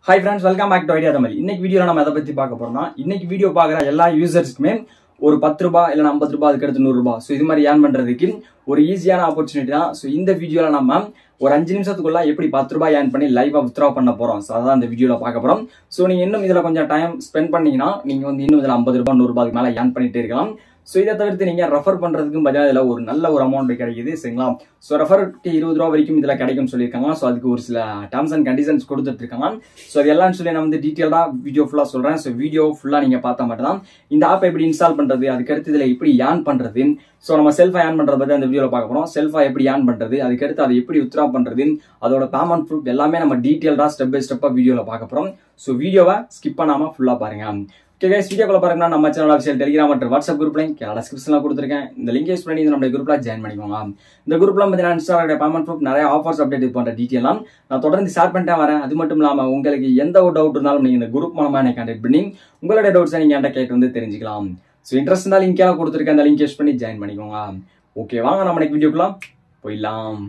hi friends welcome back to idea Tamil இன்னைக்கு video நம்ம எதை பத்தி பார்க்க போறோம்னா இன்னைக்கு வீடியோ பார்க்குற எல்லா யூசர்ஸ்க்குமே ஒரு பத்து ரூபாய் இல்லை ஐம்பது ரூபாய் அதுக்கு அடுத்து நூறு ரூபாய் ஸோ இது மாதிரி ஏர்ன் பண்றதுக்கு ஒரு ஈஸியான ஆப்பர்ச்சுனிட்டி தான் ஸோ இந்த வீடியோல நம்ம ஒரு அஞ்சு நிமிஷத்துக்குள்ள எப்படி பத்து ரூபாய் ஏர்ன் பண்ணி லைவா வித்ரா பண்ண போறோம் ஸோ அதான் இந்த வீடியோல பார்க்க போறோம் ஸோ நீங்க இன்னும் இதுல கொஞ்சம் டைம் ஸ்பெண்ட் பண்ணீங்கன்னா நீங்க வந்து இன்னும் இதுல ஐம்பது ரூபாய் நூறு ரூபாய்க்கு மேல ஏர்ன் பண்ணிட்டே இருக்கலாம் ஸோ இதை தவிர்த்து நீங்க ரெஃபர் பண்றதுக்கும் பார்த்தீங்கன்னா இதுல ஒரு நல்ல ஒரு அமௌண்ட் கிடைக்குது சரிங்களா ஸோ ரெஃபருக்கு இருபது ரூபா வரைக்கும் இதுல கிடைக்கும்னு சொல்லியிருக்காங்க ஸோ அதுக்கு ஒரு சில டேர்ம்ஸ் அண்ட் கண்டிஷன்ஸ் கொடுத்துட்டு இருக்காங்க ஸோ அது எல்லாம் சொல்லி நான் வந்து டீட்டெயிலாக வீடியோ ஃபுல்லாக சொல்றேன் ஸோ வீடியோ ஃபுல்லாக நீங்க பார்த்தா மட்டும் தான் இந்த ஆப் எப்படி இன்ஸ்டால் பண்றது அதுக்கடுத்து இதுல எப்படி ஏர்ன் பண்றது ஸோ நம்ம செல்ஃபா ஏர்ன் பண்றத பத்தி அந்த வீடியோல பார்க்க போறோம் செல்ஃபா எப்படி ஏர்ன் பண்றது அதுக்கடுத்து அதை எப்படி வித்ரா பண்றது அதோட பேமெண்ட் ப்ரூஃப் எல்லாமே நம்ம டீட்டெயில்டா ஸ்டெப் பை ஸ்டெப்பா வீடியோல பார்க்க போறோம் ஸோ வீடியோவை ஸ்கிப் பண்ணாம ஃபுல்லா பாருங்க ஓகே கைஸ் வீடியோக்குள்ள பாருங்கன்னா நம்ம சேனல் அஃபிஷியல் டெலிகிராம் மற்றும் வாட்ஸ்அப் குரூப் லிங்க் டிஸ்கிரிப்ஷனில் கொடுத்துருக்கேன் இந்த லிங்க் யூஸ் பண்ணி நம்ம குரூப்ல ஜாயின் பண்ணிக்கோங்க இந்த குரூப்ல பார்த்தீங்கன்னா இன்ஸ்டாகிராம் பேமெண்ட் ப்ரூஃப் நிறைய ஆஃபர்ஸ் அப்டேட் பண்ற டீட்டெயிலாம் நான் தொடர்ந்து ஷேர் பண்ணிட்டே வரேன் அது மட்டும் இல்லாமல் உங்களுக்கு எந்த ஒரு டவுட் இருந்தாலும் நீங்க இந்த குரூப் மூலமா என்னை கான்டாக்ட் பண்ணி உங்களுடைய டவுட்ஸை நீங்க என்கிட்ட கேட்டு வந்து தெரிஞ்சுக்கலாம் ஸோ இன்ட்ரெஸ்ட் இருந்தால் லிங்க் எல்லாம் கொடுத்துருக்கேன் அந்த லிங்க் யூஸ் பண்ணி ஜாயின் பண்ணிக்கோங்க ஓகே வாங்க நம்ம இன்னைக்கு வீடியோக்குலாம் போயிடலாம்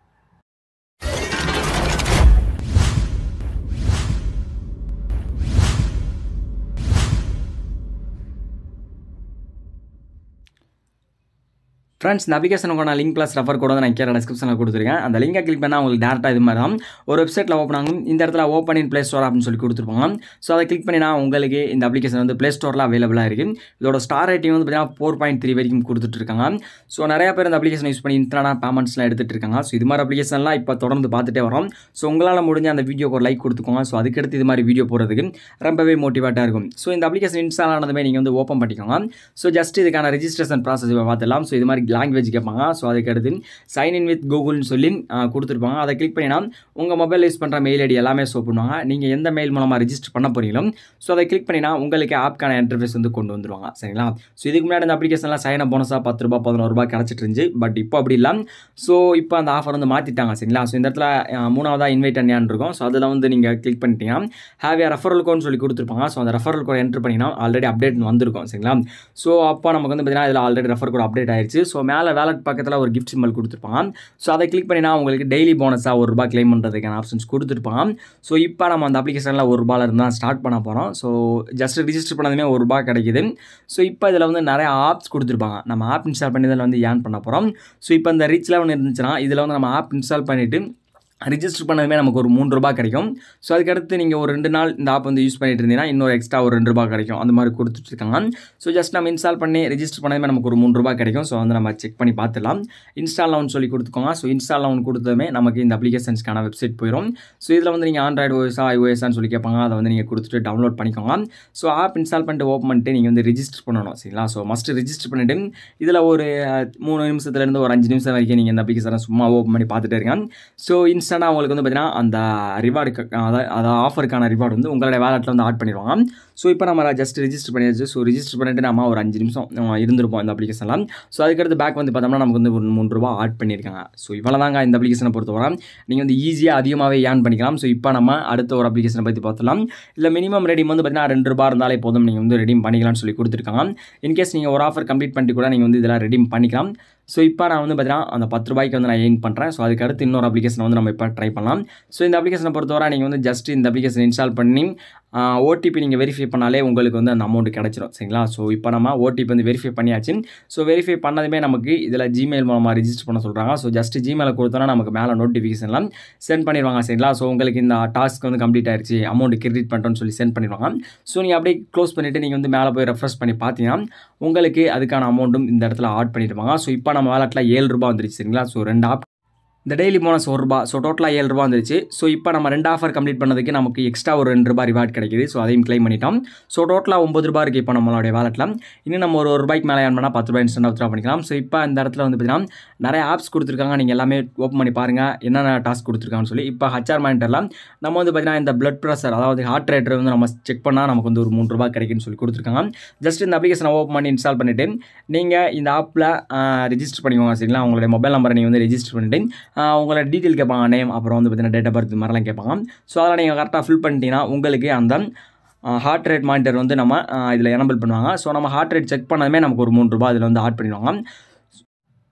ஃப்ரெண்ட்ஸ் இந்த அப்ளிகேஷனுக்கான லிங்க் ப்ளஸ் ரெஃபர் கூட நான் கீழே டிஸ்கிரிப்ஷனில் கொடுத்துருக்கேன் அந்த லிங்கை கிளிக் பண்ணால் உங்களுக்கு டேரெக்டாக இது மாதிரி தான் ஒரு வெப்சைட்டில் ஓப்பன் ஆகும் இந்த இடத்துல ஓப்பன் இன் ப்ளே ஸ்டோர் அப்படின்னு சொல்லி கொடுத்துருப்பாங்க ஸோ அதை கிளிக் பண்ணினா உங்களுக்கு இந்த அப்ளிகேஷன் வந்து ப்ளே ஸ்டோரில் அவைலபிளாக இருக்குது இதோட ஸ்டார் ரேட்டிங் வந்து பார்த்தீங்கன்னா ஃபோர் பாயிண்ட் த்ரீ வரைக்கும் கொடுத்துட்டு இருக்காங்க ஸோ நிறைய பேர் இந்த அப்ளிகேஷன் யூஸ் பண்ணி இன்ஸ்டானா பேமெண்ட்ஸ்லாம் எடுத்துகிட்டு இருக்காங்க ஸோ இது மாதிரி அப்ளிகேஷன்லாம் இப்போ தொடர்ந்து பார்த்துட்டே வரோம் ஸோ உங்களால் முடிஞ்ச அந்த வீடியோக்கு ஒரு லைக் கொடுத்துக்கோங்க ஸோ அதுக்கடுத்து இது மாதிரி வீடியோ போடுறதுக்கு ரொம்பவே மோட்டிவேட்டாக இருக்கும் ஸோ இந்த அப்ளிகேஷன் இன்ஸ்டால் ஆனதுமே நீங்கள் வந்து ஓப்பன் பண்ணிக்கோங்க ஸோ ஜஸ்ட் இதுக்கான ரெஜிஸ்ட்ரேஷன் ப்ராசஸ் பார்த்துலாம் ஸோ இது மாதிரி லாங்குவேஜ் கேட்பாங்க ஸோ அதுக்கடுத்து சைன் இன் வித் கூகுள்னு சொல்லி கொடுத்துருப்பாங்க அதை கிளிக் பண்ணினா உங்கள் மொபைல் யூஸ் பண்ணுற மெயில் ஐடி எல்லாமே ஷோ பண்ணுவாங்க நீங்கள் எந்த மெயில் மூலமாக ரெஜிஸ்டர் பண்ண போகிறீங்களோ ஸோ அதை கிளிக் பண்ணினா உங்களுக்கு ஆப்க்கான இன்டர்ஃபேஸ் வந்து கொண்டு வந்துருவாங்க சரிங்களா ஸோ இதுக்கு முன்னாடி இந்த அப்ளிகேஷன்லாம் சைன் அப் போனஸாக பத்து ரூபா பதினோரு ரூபாய் கிடச்சிட்டு இருந்துச்சு பட் இப்போ அப்படி இல்லை ஸோ இப்போ அந்த ஆஃபர் வந்து மாற்றிட்டாங்க சரிங்களா ஸோ இந்த இடத்துல மூணாவதாக இன்வைட் அண்ணியான் இருக்கும் ஸோ அதில் வந்து நீங்கள் கிளிக் பண்ணிட்டீங்கன்னா ஹேவ் ஏ ரெஃபரல் கோட்னு சொல்லி கொடுத்துருப்பாங்க ஸோ அந்த ரெஃபரல் கோட் என்ட்ரு பண்ணிங்கன்னா ஆல்ரெடி அப்டேட் வந்திருக்கும் சரிங்களா ஸோ அப்போ நமக்கு வந்து பார்த்தீங்கன்னா இதில் ஆல்ரெடி ரெஃபர் கோட் அப்டேட் ஆயிடுச்சு ஸோ மேலே வேலட் பக்கத்தில் ஒரு கிஃப்ட் சிம்பிள் கொடுத்துருப்பாங்க ஸோ அதை கிளிக் பண்ணினா உங்களுக்கு டெய்லி போனஸாக ஒரு ரூபாய் கிளைம் பண்ணுறதுக்கான ஆப்ஷன்ஸ் கொடுத்துருப்பாங்க ஸோ இப்போ நம்ம அந்த அப்ளிகேஷனில் ஒரு ரூபாயில் இருந்தால் ஸ்டார்ட் பண்ண போகிறோம் ஸோ ஜஸ்ட் ரிஜிஸ்டர் பண்ணதுமே ஒரு ரூபாய் கிடைக்குது ஸோ இப்போ இதில் வந்து நிறைய ஆப்ஸ் கொடுத்துருப்பாங்க நம்ம ஆப் இன்ஸ்டால் பண்ணி இதில் வந்து ஏர்ன் பண்ண போகிறோம் ஸோ இப்போ இந்த ரீச் லெவன் இருந்துச்சுன்னா இதில் வந்து நம்ம ஆப் இன்ஸ்டால் பண்ணிவிட்டு ரிஜிஸ்டர் பண்ணதுமே நமக்கு ஒரு மூணு ரூபா கிடைக்கும் ஸோ அதுக்கடுத்து நீங்கள் ஒரு ரெண்டு நாள் இந்த ஆப் வந்து யூஸ் பண்ணிட்டு இருந்தீங்கன்னா இன்னொரு எக்ஸ்ட்ரா ஒரு ரெண்டு ரூபா கிடைக்கும் அந்த மாதிரி கொடுத்துட்ருக்காங்க ஸோ ஜஸ்ட் நம்ம இன்ஸ்டால் பண்ணி ரிஜிஸ்டர் பண்ணதுமே நமக்கு ஒரு மூணு ரூபா கிடைக்கும் ஸோ வந்து நம்ம செக் பண்ணி பார்த்துலாம் இன்ஸ்டால் லவுன் சொல்லி கொடுத்துக்கோங்க ஸோ இன்ஸ்டால் லவுன் கொடுத்ததுமே நமக்கு இந்த அப்ளிகேஷன்ஸ்க்கான வெப்சைட் போயிடும் ஸோ இதில் வந்து நீங்கள் ஆண்ட்ராய்டு ஓஎஸ்ஆ ஐஓஎஸ்ஆன்னு சொல்லி கேட்பாங்க அதை வந்து நீங்கள் கொடுத்துட்டு டவுன்லோட் பண்ணிக்கோங்க ஸோ ஆப் இன்ஸ்டால் பண்ணிட்டு ஓப்பன் பண்ணிட்டு நீங்கள் வந்து ரிஜிஸ்டர் பண்ணணும் சரிங்களா ஸோ மஸ்ட் ரிஜிஸ்டர் பண்ணிவிட்டு இதில் ஒரு மூணு நிமிஷத்துலேருந்து ஒரு அஞ்சு நிமிஷம் வரைக்கும் நீங்கள் இந்த அப்ளிகேஷனை சும்மா ஓப்பன் பண்ணி பார்த்துட்டே இருங்க ஸோ இன்ஸ்டன்ட்டாக உங்களுக்கு வந்து பார்த்தீங்கன்னா அந்த ரிவார்டுக்கு அதாவது அது ஆஃபருக்கான ரிவார்டு வந்து உங்களுடைய வேலெட்டில் வந்து ஆட் பண்ணிடுவாங்க ஸோ இப்போ நம்ம ஜஸ்ட் ரிஜிஸ்டர் பண்ணியாச்சு ஸோ ரிஜிஸ்டர் பண்ணிட்டு நம்ம ஒரு அஞ்சு நிமிஷம் இருந்திருப்போம் இந்த அப்ளிகேஷனில் ஸோ அதுக்கடுத்து பேக் வந்து பார்த்தோம்னா நமக்கு வந்து ஒரு மூணு ரூபா ஆட் பண்ணியிருக்காங்க ஸோ இவ்வளோ தாங்க இந்த அப்ளிகேஷனை பொறுத்தவரை நீங்கள் வந்து ஈஸியாக அதிகமாகவே ஏர்ன் பண்ணிக்கலாம் ஸோ இப்போ நம்ம அடுத்த ஒரு அப்ளிகேஷனை பற்றி பார்த்தலாம் இல்லை மினிமம் ரெடிம் வந்து பார்த்தீங்கன்னா ரெண்டு ரூபா இருந்தாலே போதும் நீங்கள் வந்து ரெடீம் பண்ணிக்கலாம்னு சொல்லி கொடுத்துருக்காங்க இன்கேஸ் நீங்கள் ஒரு ஆஃபர் கம்ப்ளீட் பண்ணிட்டு கூட நீங்கள் வந்து இதெல்லாம் ரெடீம் பண்ணிக்கலாம் ஸோ இப்போ நான் வந்து பார்த்தீங்கன்னா அந்த பத்து ரூபாய்க்கு வந்து நான் எயின் பண்ணுறேன் ஸோ அதுக்கு அடுத்து இன்னொரு அப்ளிகேஷன் வந்து நம்ம இப்போ ட்ரை பண்ணலாம் ஸோ இந்த அப்ளிகேஷனை பொறுத்தவரை நீங்கள் வந்து ஜஸ்ட் இந்த அப்ளிகேஷன் இன்ஸ்டால் பண்ணி ஓடிபி நீங்கள் வெரிஃபை பண்ணாலே உங்களுக்கு வந்து அந்த அமௌண்ட் கிடச்சிரும் சரிங்களா ஸோ இப்போ நம்ம ஓடிபி வந்து வெரிஃபை பண்ணியாச்சு ஸோ வெரிஃபை பண்ணதுமே நமக்கு இதில் ஜிமெயில் மூலமாக ரிஜிஸ்டர் பண்ண சொல்கிறாங்க ஸோ ஜஸ்ட் ஜிமெயில் கொடுத்தோன்னா நமக்கு மேலே நோட்டிஃபிகேஷன்லாம் சென்ட் பண்ணிடுவாங்க சரிங்களா ஸோ உங்களுக்கு இந்த டாஸ்க் வந்து கம்ப்ளீட் ஆயிடுச்சு அமௌண்ட் கிரெடிட் பண்ணுறோன்னு சொல்லி சென்ட் பண்ணிடுவாங்க ஸோ நீங்கள் அப்படியே க்ளோஸ் பண்ணிவிட்டு நீங்கள் வந்து மேலே போய் ரெஃப்ரெஷ் பண்ணி பார்த்தீங்கன்னா உங்களுக்கு அதுக்கான அமௌண்ட்டும் இந்த இடத்துல ஆட் பண்ணிடுவாங்க ஸோ இப்போ நம்ம வேலட்டில் ஏழு ரூபா வந்துருச்சு சரிங்களா ஸோ ரெண்டு ஆப் இந்த டெய்லி போனஸ் ஒரு ரூபா ஸோ டோட்டலாக ஏழு ரூபா வந்துருச்சு ஸோ இப்போ நம்ம ரெண்டு ஆஃபர் கம்ப்ளீட் பண்ணதுக்கு நமக்கு எக்ஸ்ட்ரா ஒரு ரெண்டு ரூபாய் ரிவார்ட் கிடைக்குது ஸோ அதையும் கிளைம் பண்ணிட்டோம் ஸோ டோட்டலாக ஒம்பது ரூபா இருக்குது இப்போ நம்மளுடைய வேலட்டில் இன்னும் நம்ம ஒரு ரூபாய்க்கு மேலே ஏன் பண்ணால் பத்து ரூபாய் இன்ஸ்டன்ட் வித்ரா பண்ணிக்கலாம் ஸோ இப்போ இந்த இடத்துல வந்து பார்த்தீங்கன்னா நிறைய ஆப்ஸ் கொடுத்துருக்காங்க நீங்கள் எல்லாமே ஓப்பன் பண்ணி பாருங்கள் என்னென்ன டாஸ்க் கொடுத்துருக்காங்கன்னு சொல்லி இப்போ ஹச்ஆர் மானிட்டரில் நம்ம வந்து பார்த்தீங்கன்னா இந்த பிளட் ப்ரெஷர் அதாவது ஹார்ட் ரேட் வந்து நம்ம செக் பண்ணால் நமக்கு வந்து ஒரு மூணு ரூபாய் கிடைக்குன்னு சொல்லி கொடுத்துருக்காங்க ஜஸ்ட் இந்த அப்ளிகேஷனை ஓப்பன் பண்ணி இன்ஸ்டால் பண்ணிவிட்டு நீங்கள் இந்த ஆப்பில் ரிஜிஸ்டர் பண்ணிக்கோங்க சரிங்களா உங்களுடைய மொபைல் நம்பரை நீங்கள் வந்து ரிஜிஸ்டர் பண்ணிவிட்டு உங்களோட டீட்டெயில் கேட்பாங்க நேம் அப்புறம் வந்து பார்த்தீங்கன்னா டேட் ஆஃப் பர்த் மாதிரிலாம் கேட்பாங்க ஸோ அதெல்லாம் நீங்கள் கரெக்டாக ஃபில் பண்ணிட்டீங்கன்னா உங்களுக்கு அந்த ஹார்ட் ரேட் மானிட்டர் வந்து நம்ம இதில் எனபிள் பண்ணுவாங்க ஸோ நம்ம ஹார்ட் ரேட் செக் பண்ணதுமே நமக்கு ஒரு மூணு ரூபாய் இதில் வந்து ஆட் பண்ணிடுவாங்க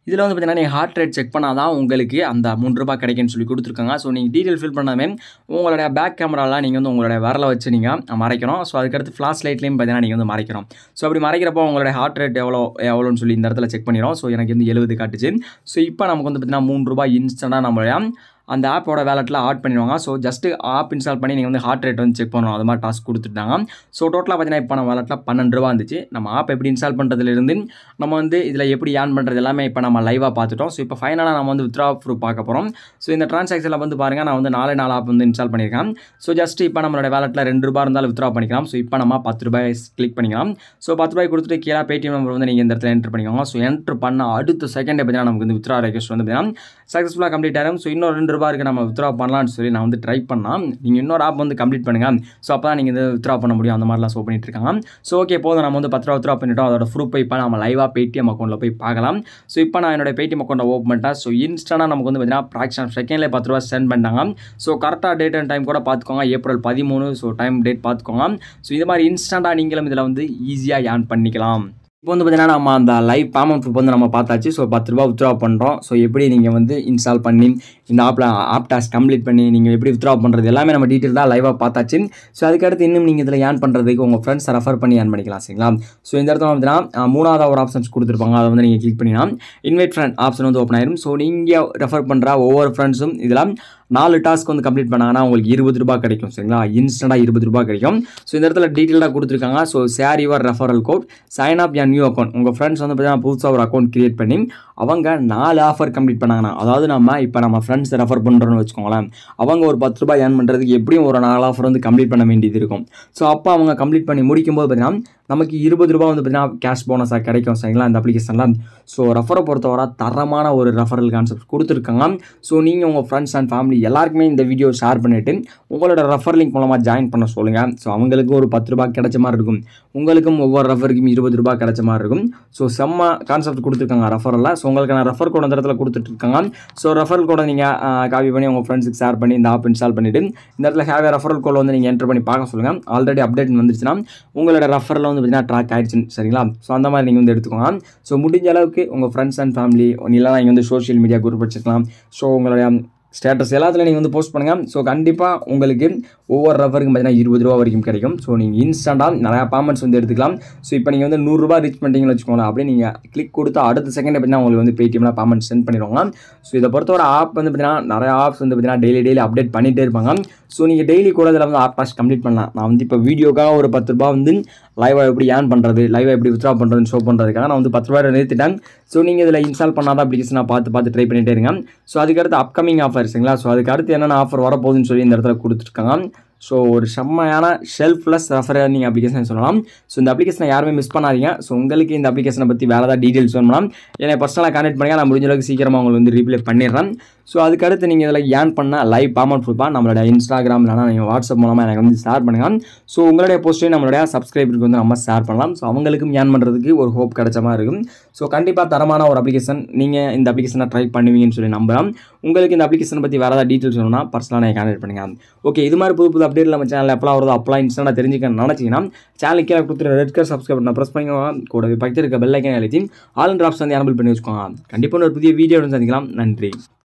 இதில் வந்து பார்த்தீங்கன்னா நீங்கள் ஹார்ட் ரேட் செக் பண்ணால் தான் உங்களுக்கு அந்த மூணு ரூபாய் கிடைக்குன்னு சொல்லி கொடுத்துருக்காங்க ஸோ நீங்கள் டீட்டெயில் ஃபில் பண்ணாமே உங்களுடைய பேக் கேமராலாம் நீங்கள் வந்து உங்களுடைய விரலை வச்சு நீங்கள் மறைக்கணும் ஸோ அதுக்கடுத்து ஃப்ளாஷ் லைட்லேயும் பார்த்தீங்கன்னா நீங்கள் வந்து மறைக்கணும் ஸோ அப்படி மறைக்கிறப்போ உங்களுடைய ஹார்ட் ரேட் எவ்வளோ எவ்வளோன்னு சொல்லி இந்த இடத்துல செக் பண்ணிடும் ஸோ எனக்கு வந்து எழுபது காட்டுச்சு ஸோ இப்போ நமக்கு வந்து பார்த்தீங்கன்னா மூணு ரூபாய் இன்ஸ்டண்ட்டாக நம்மளுடைய அந்த ஆப்போட வேலெட்டில் ஆட் பண்ணிடுவாங்க ஸோ ஜஸ்ட்டு ஆப் இன்ஸ்டால் பண்ணி நீங்கள் வந்து ஹார்ட் ரேட் வந்து செக் பண்ணணும் அது மாதிரி டாஸ்க் கொடுத்துட்டாங்க ஸோ டோட்டலாக பார்த்தீங்கன்னா இப்போ நம்ம வேலெட்டில் பன்னெண்டு ரூபா இருந்துச்சு நம்ம ஆப் எப்படி இன்ஸ்டால் பண்ணுறதுலேருந்து நம்ம வந்து இதில் எப்படி ஏர்ன் பண்ணுறது எல்லாமே இப்போ நம்ம லைவாக பார்த்துட்டோம் ஸோ இப்போ ஃபைனலாக நம்ம வந்து வித்ரா ப்ரூஃப் பார்க்க போகிறோம் ஸோ இந்த ட்ரான்சாக்ஷனில் வந்து பாருங்கள் நான் வந்து நாலே நாலு ஆப் வந்து இன்ஸ்டால் பண்ணியிருக்கேன் ஸோ ஜஸ்ட் இப்போ நம்மளோட வேலெட்டில் ரெண்டு ரூபா இருந்தாலும் வித்ரா பண்ணிக்கலாம் ஸோ இப்போ நம்ம பத்து ரூபாய் கிளிக் பண்ணிக்கலாம் ஸோ பத்து ரூபாய் கொடுத்துட்டு கீழே பேடிஎம் நம்பர் வந்து நீங்கள் இந்த இடத்துல என்ட்ரு பண்ணிக்கோங்க ஸோ என்ட்ரு பண்ண அடுத்த செகண்டே பார்த்தீங்கன்னா நமக்கு வந்து வித்ரா ரெக்வஸ்ட் வந்து பார்த்தீங்கன்னா சக்ஸஸ்ஃபுல்லாக கம்ப்ளீட் ஆகும் ஸோ இன்னும் ரெண்டு ரூபா இருக்குது நம்ம வித்ரா பண்ணலாம்னு சொல்லி நான் வந்து ட்ரை பண்ணால் நீங்கள் இன்னொரு ஆப் வந்து கம்ப்ளீட் பண்ணுங்கள் ஸோ அப்போ தான் நீங்கள் வந்து வித்ரா பண்ண முடியும் அந்த மாதிரிலாம் ஷோ பண்ணிட்டு இருக்காங்க ஸோ ஓகே போதும் நம்ம வந்து பத்து ரூபா வித்ரா பண்ணிட்டோம் அதோட ப்ரூஃப் இப்போ நம்ம லைவாக பேடிஎம் அக்கௌண்ட்டில் போய் பார்க்கலாம் ஸோ இப்போ நான் என்னோட பேடிஎம் அக்கௌண்ட்டை ஓப்பன் பண்ணிட்டேன் ஸோ இன்ஸ்டன்ட்டாக நமக்கு வந்து பார்த்தீங்கன்னா ப்ராக்ஷன் செகண்ட்லேயே பத்து ரூபா சென்ட் பண்ணிட்டாங்க ஸோ கரெக்டாக டேட் அண்ட் டைம் கூட பார்த்துக்கோங்க ஏப்ரல் பதிமூணு ஸோ டைம் டேட் பார்த்துக்கோங்க ஸோ இது மாதிரி இன்ஸ்டண்ட்டாக நீங்களும் இதில் வந்து ஈஸியாக ஏர்ன் பண்ணிக்கலாம் இப்போ வந்து பார்த்தீங்கன்னா நம்ம அந்த லைவ் பேமெண்ட் ப்ரூஃப் வந்து நம்ம பார்த்தாச்சு ஸோ பத்து ரூபா வித்ரா பண்ணுறோம் ஸோ எப்படி நீங்கள் வந்து இன்ஸ்டால் பண்ணி இந்த ஆப்பில் ஆப் டாஸ்க் கம்ப்ளீட் பண்ணி நீங்கள் எப்படி வித்ரா பண்ணுறது எல்லாமே நம்ம டீட்டெயில் தான் லைவாக பார்த்தாச்சு ஸோ அதுக்கடுத்து இன்னும் நீங்கள் இதில் ஏர்ன் பண்ணுறதுக்கு உங்கள் ஃப்ரெண்ட்ஸ் ரெஃபர் பண்ணி ஏர்ன் பண்ணிக்கலாம் சரிங்களா ஸோ இந்த இடத்துல பார்த்தீங்கன்னா மூணாவது ஒரு ஆப்ஷன்ஸ் கொடுத்துருப்பாங்க அதை வந்து நீங்கள் கிளிக் பண்ணினா இன்வைட் ஃப்ரெண்ட் ஆப்ஷன் வந்து ஓப்பன் ஆயிரும் ஸோ நீங்கள் ரெஃபர் பண்ணுற ஒவ்வொரு ஃப்ரெண்ட்ஸும் இதெல்லாம் நாலு டாஸ்க் வந்து கம்ப்ளீட் பண்ணாங்கன்னா உங்களுக்கு இருபது ரூபாய் கிடைக்கும் சரிங்களா இன்ஸ்டண்ட்டாக இருபது ரூபாய் கிடைக்கும் ஸோ இந்த இடத்துல டீட்டெயிலாக கொடுத்துருக்காங்க so share your referral code sign up your new account உங்கள் ஃப்ரெண்ட்ஸ் வந்து பார்த்தீங்கன்னா புதுசாக ஒரு அக்கௌண்ட் கிரியேட் பண்ணி அவங்க நாலு ஆஃபர் கம்ப்ளீட் பண்ணாங்கன்னா அதாவது நம்ம இப்போ நம்ம ஃப்ரெண்ட்ஸ் ரெஃபர் பண்ணுறோன்னு வச்சுக்கோங்களேன் அவங்க ஒரு பத்து ரூபாய் ஏர்ன் பண்ணுறதுக்கு எப்படியும் ஒரு நாலு ஆஃபர் வந்து கம்ப்ளீட் பண்ண வேண்டியது இருக்கும் ஸோ அப்போ அவங்க கம்ப்ளீட் பண்ணி முடிக்கும்போது பார்த்தீங்கன்னா நமக்கு இருபது ரூபா வந்து பார்த்தீங்கன்னா கேஷ் போனஸாக கிடைக்கும் சரிங்களா இந்த அப்ளிகேஷனில் ஸோ ரெஃபரை பொறுத்தவரை தரமான ஒரு ரெஃபரல் கான்செப்ட் கொடுத்துருக்காங்க ஸோ நீங்கள் உங்கள் ஃப்ரெண்ட்ஸ் அண்ட் ஃபேமிலி எல்லாருக்குமே இந்த வீடியோ ஷேர் பண்ணிவிட்டு உங்களோட ரெஃபர் லிங்க் மூலமாக ஜாயின் பண்ண சொல்லுங்கள் ஸோ அவங்களுக்கு ஒரு பத்து ரூபாய் கிடைச்ச மாதிரி இருக்கும் உங்களுக்கும் ஒவ்வொரு ரெஃபருக்கும் இருபது ரூபாய் கிடைச்ச மாதிரி இருக்கும் ஸோ செம்ம கான்செப்ட் கொடுத்துருக்காங்க ரெஃபரில் ஸோ உங்களுக்கான ரெஃபர் கோட் அந்த இடத்துல கொடுத்துட்ருக்காங்க ஸோ ரெஃபரல் கோடை நீங்கள் காப்பி பண்ணி உங்கள் ஃப்ரெண்ட்ஸுக்கு ஷேர் பண்ணி இந்த ஆப் இன்ஸ்டால் பண்ணிவிட்டு இந்த இடத்துல ஹேவ் ரெஃபரல் கோட் வந்து நீங்கள் என்டர் பண்ணி பார்க்க சொல்லுங்கள் ஆல்ரெடி அப்டேட் வந்துருச்சுன்னா உங்களோட ரெஃபரில் வந்து பார்த்தீங்கன்னா ட்ராக் ஆயிடுச்சுன்னு சரிங்களா ஸோ அந்த மாதிரி நீங்கள் வந்து எடுத்துக்கோங்க ஸோ முடிஞ்ச அளவுக்கு உங்கள் ஃப்ரெண்ட்ஸ் அண்ட் ஃபேமிலி இல்லைனா நீங்கள் வந்து சோஷியல் மீடியா குரூப் வச்சுக்கலாம் ஸோ உங்களுடைய ஸ்டேட்டஸ் எல்லாத்துலையும் நீங்கள் வந்து போஸ்ட் பண்ணுங்கள் ஸோ கண்டிப்பாக உங்களுக்கு ஒவ்வொரு ரெஃபருக்கும் பார்த்தீங்கன்னா இருபது ரூபா வரைக்கும் கிடைக்கும் ஸோ நீங்கள் இன்ஸ்டண்ட்டாக நிறையா பேமெண்ட்ஸ் வந்து எடுத்துக்கலாம் ஸோ இப்போ நீங்கள் வந்து நூறுரூபா ரீச் பண்ணிட்டீங்கன்னு வச்சுக்கோங்களேன் அப்படியே நீங்கள் கிளிக் கொடுத்து அடுத்த செகண்ட் பார்த்தீங்கன்னா உங்களுக்கு வந்து பேடிஎம்லாம் பேமெண்ட் சென்ட் பண்ணிடுவாங்க ஸோ இதை பொறுத்தவரை ஆப் வந்து பார்த்தீங்கன்னா நிறைய ஆப்ஸ் வந்து பார்த்தீங்கன்னா டெய்லி டெய்லி அப்டேட் பண்ணிகிட்டே இருப்பாங்க ஸோ நீங்கள் டெய்லி கூட இதில் வந்து ஆப் டாஸ்க் கம்ப்ளீட் பண்ணலாம் நான் வந்து இப்போ வீடியோக்காக ஒரு பத்து ரூபா வந்து லைவாக எப்படி ஏர்ன் பண்ணுறது லைவாக எப்படி வித்ரா பண்ணுறதுன்னு ஷோ பண்ணுறதுக்காக நான் வந்து பத்து ரூபாய் நிறுத்திட்டேன் ஸோ நீங்கள் இதில் இன்ஸ்டால் பண்ணாத அப்ளிகேஷனாக பார்த்து பார்த்து ட்ரை பண்ணிட்டே இருங்க ஸோ அதுக்கடுத்து அப்கமிங் ஆஃபர் சரிங்களா ஸோ அதுக்கு அடுத்து என்னென்ன ஆஃபர் வரப்போகுதுன்னு சொல்லி இந்த இடத்துல கொடுத்துருக்காங்க ஸோ ஒரு செம்மையான ஷெல்ஃப்லெஸ் ரெஃபர் நீங்கள் அப்ளிகேஷன் சொல்லலாம் ஸோ இந்த அப்ளிகேஷனை யாருமே மிஸ் பண்ணாதீங்க ஸோ உங்களுக்கு இந்த அப்ளிகேஷனை பற்றி வேறு ஏதாவது டீட்டெயில்ஸ் வேணும்னா என்னை பர்சனலாக கான்டெக்ட் பண்ணுங்க நான் முடிஞ்ச அளவுக்கு சீக்கிரமாக உங்களுக்கு வந்து ரீப்ளே பண்ணிடுறேன் ஸோ அதுக்கடுத்து நீங்கள் இதில் ஏன் பண்ண லைவ் பேமெண்ட் ப்ரூஃபாக நம்மளோட இன்ஸ்டாகிராம் இல்லைனா நீங்கள் வாட்ஸ்அப் மூலமாக எனக்கு வந்து ஷேர் பண்ணுங்கள் ஸோ உங்களுடைய போஸ்ட்டையும் நம்மளுடைய சப்ஸ்கிரைபருக்கு வந்து நம்ம ஷேர் பண்ணலாம் ஸோ அவங்களுக்கும் ஏன் பண்ணுறதுக்கு ஒரு ஹோப் கிடைச்ச மாதிரி இருக்கும் ஸோ கண்டிப்பாக தரமான ஒரு அப்ளிகேஷன் நீங்கள் இந்த அப்ளிகேஷனை ட்ரை பண்ணுவீங்கன்னு சொல்லி நம்புகிறேன் உங்களுக்கு இந்த அப்ளிகேஷனை பற்றி வேறு ஏதாவது டீட்டெயில்ஸ் வேணும்னா பர்சனலாக நீங்கள் கான்டெக்ட் பண்ணுங்கள் ஓகே இது மாதிரி புது புது அப்டேட் நம்ம சேனலில் எப்பலாம் வருதோ அப்பலாம் இன்ஸ்டாக தெரிஞ்சுக்க நினச்சிங்கன்னா சேனலுக்கு கீழே கொடுத்துரு ரெட் கலர் சப்ஸ்கிரைப் பண்ண ப்ரெஸ் பண்ணிக்கோங்க கூடவே பக்கத்தில் இருக்க பெல் ஐக்கன் எழுதி ஆல் அண்ட் ட்ராப்ஸ் வந்து எனபிள் பண்ணி வச்சுக்கோங்க கண்டிப்பாக ஒரு புதிய வீடியோ சந்திக்கலாம் நன்றி